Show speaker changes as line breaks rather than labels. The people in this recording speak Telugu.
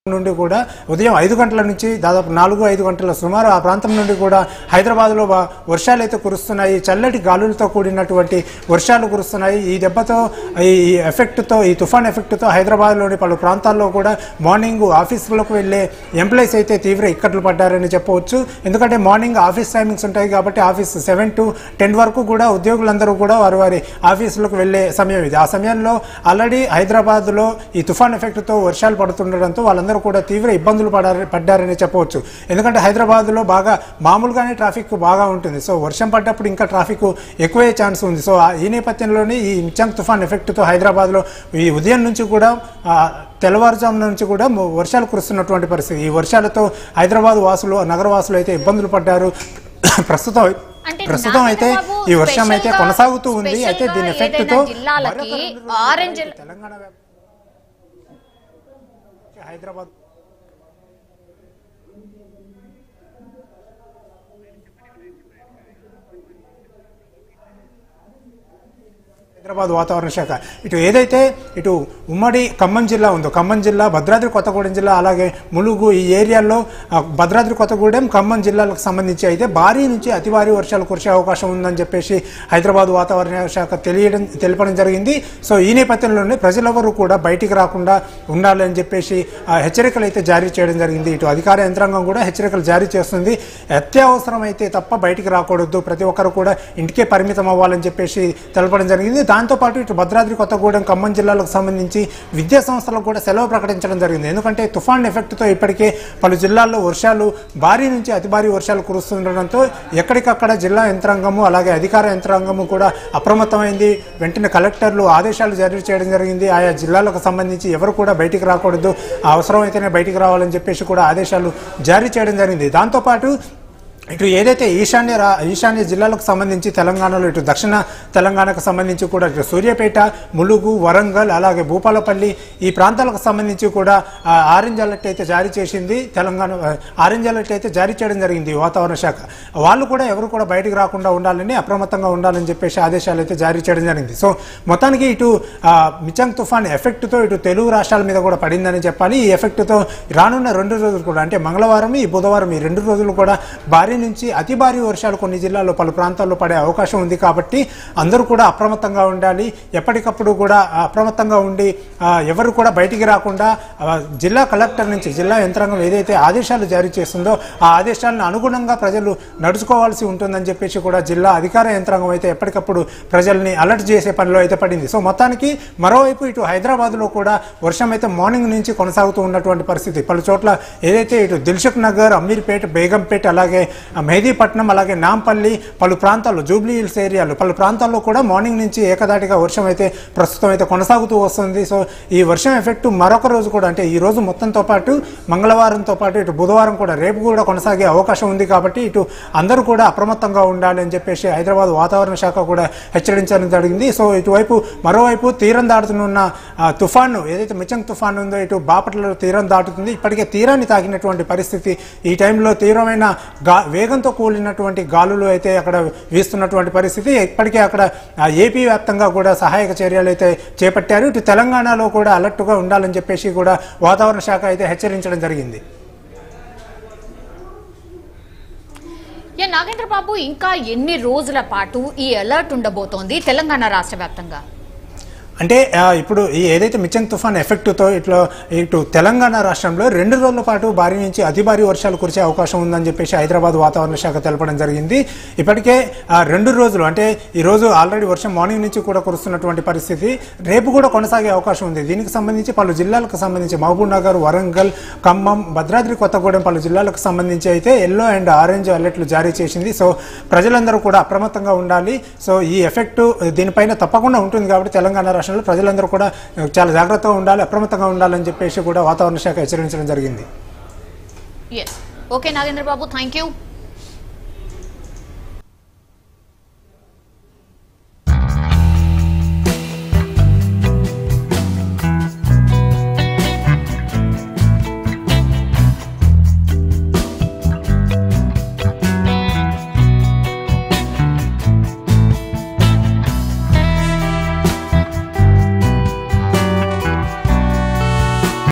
నుండి కూడా ఉదయం ఐదు గంటల నుంచి దాదాపు నాలుగు ఐదు గంటల సుమారు ఆ ప్రాంతం నుండి కూడా హైదరాబాద్లో బా- వర్షాలు అయితే కురుస్తున్నాయి చల్లటి గాలులతో కూడినటువంటి వర్షాలు కురుస్తున్నాయి ఈ దెబ్బతో ఈ ఎఫెక్ట్తో ఈ తుఫాన్ ఎఫెక్ట్తో హైదరాబాద్లోని పలు ప్రాంతాల్లో కూడా మార్నింగ్ ఆఫీసులకు వెళ్ళే ఎంప్లాయీస్ అయితే తీవ్ర ఇక్కట్లు పడ్డారని చెప్పవచ్చు ఎందుకంటే మార్నింగ్ ఆఫీస్ టైమింగ్స్ ఉంటాయి కాబట్టి ఆఫీస్ సెవెన్ టు టెన్ వరకు కూడా ఉద్యోగులందరూ కూడా వారి వారి ఆఫీసులకు వెళ్ళే సమయం ఇది ఆ సమయంలో ఆల్రెడీ హైదరాబాద్లో ఈ తుఫాన్ ఎఫెక్ట్తో వర్షాలు పడుతుండడంతో వాళ్ళందరూ కూడా తీవ్ర ఇబ్బందులు పడారు పడ్డారని చెప్పవచ్చు ఎందుకంటే హైదరాబాద్లో బాగా మామూలుగానే ట్రాఫిక్ బాగా ఉంటుంది సో వర్షం పడ్డప్పుడు ఇంకా ట్రాఫిక్ ఎక్కువే ఛాన్స్ ఉంది సో ఆ- ఈ నేపథ్యంలోనే ఈ మిచంగ్ తుఫాన్ ఎఫెక్ట్తో హైదరాబాద్లో ఈ ఉదయం నుంచి కూడా ఆ, తెల్లవారుజామున నుంచి కూడా మ- వర్షాలు కురుస్తున్నటువంటి పరిస్థితి ఈ వర్షాలతో హైదరాబాద్ వాసులు నగర వాసులు అయితే ఇబ్బందులు పడ్డారు ప్రస్తుతం
అంటే
ప్రస్తుతం అయితే
నాగేంద్రబాబు
ఈ వర్షం అయితే
స్పెషల్గా-
కొనసాగుతూ ఉంది అయితే
స్పెషల్గా
దీని ఎఫెక్ట్
ఏదైనా
తో
జిల్లాలకి
మరొక రెండు రోజులు
ఆరెంజ్
తెలంగాణ వ్యాప్- హైదరాబాద్ హైదరాబాద్ వాతావరణ శాఖ ఇటు ఏదైతే ఇటు ఉమ్మడి ఖమ్మం జిల్లా ఉందో ఖమ్మం జిల్లా భద్రాద్రి కొత్తగూడెం జిల్లా అలాగే ములుగు ఈ ఏరియాల్లో ఆ, భద్రాద్రి కొత్తగూడెం ఖమ్మం జిల్లాలకు సంబంధించి అయితే భారీ నుంచి అతి భారీ వర్షాలు కురిసే అవకాశం ఉందని చెప్పేసి హైదరాబాద్ వాతావరణ శాఖ తెలియడం తెలపడం జరిగింది సో ఈ నేపథ్యంలోనే ప్రజలెవరూ కూడా బయటికి రాకుండా ఉండాలని చెప్పేసి ఆ, హెచ్చరికలు అయితే జారీ చేయడం జరిగింది ఇటు అధికార యంత్రాంగం కూడా హెచ్చరికలు జారీ చేస్తుంది అత్యవసరం అయితే తప్ప బయటికి రాకూడదు ప్రతి ఒక్కరు కూడా ఇంటికే పరిమితం అవ్వాలని చెప్పేసి తెలపడం జరిగింది దాంతోపాటు ఇటు భద్రాద్రి కొత్తగూడెం ఖమ్మం జిల్లాలకు సంబంధించి విద్యా సంస్థలకు కూడా సెలవు ప్రకటించడం జరిగింది ఎందుకంటే తుఫాన్ ఎఫెక్ట్తో ఇప్పటికే పలు జిల్లాల్లో వర్షాలు భారీ నుంచి అతి భారీ వర్షాలు కురుస్తుండడంతో ఎక్కడికక్కడ జిల్లా యంత్రాంగము అలాగే అధికార యంత్రాంగము కూడా అప్రమత్తమైంది వెంటనే కలెక్టర్లు ఆదేశాలు జారీ చేయడం జరిగింది ఆయా జిల్లాలకు సంబంధించి ఎవరు కూడా బయటికి రాకూడదు అవసరమైతేనే బయటికి రావాలని చెప్పేసి కూడా ఆదేశాలు జారీ చేయడం జరిగింది దాంతోపాటు ఇటు ఏదైతే ఈశాన్య రా ఈశాన్య జిల్లాలకు సంబంధించి తెలంగాణలో ఇటు దక్షిణ తెలంగాణకు సంబంధించి కూడా ఇటు సూర్యాపేట ములుగు వరంగల్ అలాగే భూపాలపల్లి ఈ ప్రాంతాలకు సంబంధించి కూడా ఆ, ఆరెంజ్ అలర్ట్ అయితే జారీ చేసింది తెలంగాణ ఆ, ఆరెంజ్ అలర్ట్ అయితే జారీ చేయడం జరిగింది వాతావరణ శాఖ వాళ్ళు కూడా ఎవరు కూడా బయటికి రాకుండా ఉండాలని అప్రమత్తంగా ఉండాలని చెప్పేసి ఆదేశాలు అయితే జారీ చేయడం జరిగింది సో మొత్తానికి ఇటు ఆ, మిచంగ్ తుఫాన్ ఎఫెక్ట్తో ఇటు తెలుగు రాష్ట్రాల మీద కూడా పడిందని చెప్పాలి ఈ ఎఫెక్ట్తో రానున్న రెండు రోజులు కూడా అంటే మంగళవారం ఈ బుధవారం ఈ రెండు రోజులు కూడా భారీ నుంచి అతి భారీ వర్షాలు కొన్ని జిల్లాల్లో పలు ప్రాంతాల్లో పడే అవకాశం ఉంది కాబట్టి అందరూ కూడా అప్రమత్తంగా ఉండాలి ఎప్పటికప్పుడు కూడా అప్రమత్తంగా ఉండి ఆ, ఎవరు కూడా బయటికి రాకుండా ఆ, జిల్లా కలెక్టర్ నుంచి జిల్లా యంత్రాంగం ఏదైతే ఆదేశాలు జారీ చేస్తుందో ఆ ఆదేశాలను అనుగుణంగా ప్రజలు నడుచుకోవాల్సి ఉంటుందని చెప్పేసి కూడా జిల్లా అధికార యంత్రాంగం అయితే ఎప్పటికప్పుడు ప్రజల్ని అలర్ట్ చేసే పనిలో అయితే పడింది సో మొత్తానికి మరోవైపు ఇటు హైదరాబాద్లో కూడా వర్షం అయితే మార్నింగ్ నుంచి కొనసాగుతూ ఉన్నటువంటి పరిస్థితి పలు చోట్ల ఏదైతే ఇటు దిల్సుఖ్ నగర్ అమీర్పేట్ బేగంపేట్ అలాగే ఆ, మెహదీపట్నం అలాగే నాంపల్లి పలు ప్రాంతాల్లో జూబ్లీ హిల్స్ ఏరియాలు పలు ప్రాంతాల్లో కూడా మార్నింగ్ నుంచి ఏకదాటిగా వర్షం అయితే ప్రస్తుతం అయితే కొనసాగుతూ వస్తుంది సో ఈ వర్షం ఎఫెక్ట్ మరొక రోజు కూడా అంటే ఈ రోజు మొత్తంతో పాటు మంగళవారంతో పాటు ఇటు బుధవారం కూడా రేపు కూడా కొనసాగే అవకాశం ఉంది కాబట్టి ఇటు అందరూ కూడా అప్రమత్తంగా ఉండాలి అని చెప్పేసి హైదరాబాద్ వాతావరణ శాఖ కూడా హెచ్చరించడం జరిగింది సో ఇటువైపు మరోవైపు తీరం దాటుతున్న ఆ, తుఫాను ఏదైతే మిచంగ్ తుఫాన్ ఉందో ఇటు బాపట్లలో తీరం దాటుతుంది ఇప్పటికే తీరాన్ని తాకినటువంటి పరిస్థితి ఈ టైంలో తీవ్రమైన గా వేగంతో కూలినటువంటి గాలులు అయితే అక్కడ వీస్తున్నటువంటి పరిస్థితి ఇప్పటికే అక్కడ ఆ, ఏపీ వ్యాప్తంగా కూడా సహాయక చర్యలు అయితే చేపట్టారు ఇటు తెలంగాణలో కూడా అలర్ట్గా ఉండాలని చెప్పేసి కూడా వాతావరణ శాఖ అయితే హెచ్చరించడం జరిగింది
యా నాగేంద్ర బాబు ఇంకా ఎన్ని రోజుల పాటు ఈ అలర్ట్ ఉండబోతోంది తెలంగాణ రాష్ట్ర వ్యాప్తంగా
అంటే ఆ, ఇప్పుడు ఈ ఏదైతే మిచంగ్ తుఫాన్ ఎఫెక్ట్తో ఇట్లా ఇటు తెలంగాణ రాష్ట్రంలో రెండు రోజుల పాటు భారీ నుంచి అతి భారీ వర్షాలు కురిసే అవకాశం ఉందని చెప్పేసి హైదరాబాద్ వాతావరణ శాఖ తెలపడం జరిగింది ఇప్పటికే ఆ, రెండు రోజులు అంటే ఈ రోజు ఆల్రెడీ వర్షం మార్నింగ్ నుంచి కూడా కురుస్తున్నటువంటి పరిస్థితి రేపు కూడా కొనసాగే అవకాశం ఉంది దీనికి సంబంధించి పలు జిల్లాలకు సంబంధించి మహబూబ్ నగర్ వరంగల్ ఖమ్మం భద్రాద్రి కొత్తగూడెం పలు జిల్లాలకు సంబంధించి అయితే ఎల్లో అండ్ ఆరెంజ్ అలర్ట్లు జారీ చేసింది సో ప్రజలందరూ కూడా అప్రమత్తంగా ఉండాలి సో ఈ ఎఫెక్ట్ దీనిపైన తప్పకుండా ఉంటుంది కాబట్టి తెలంగాణ రాష్ట్రంలో ప్రజలందరూ కూడా చాలా జాగ్రత్తగా ఉండాలి అప్రమత్తంగా ఉండాలని చెప్పేసి కూడా వాతావరణ శాఖ హెచ్చరించడం జరిగింది
yes okay Nagendra Babu thank you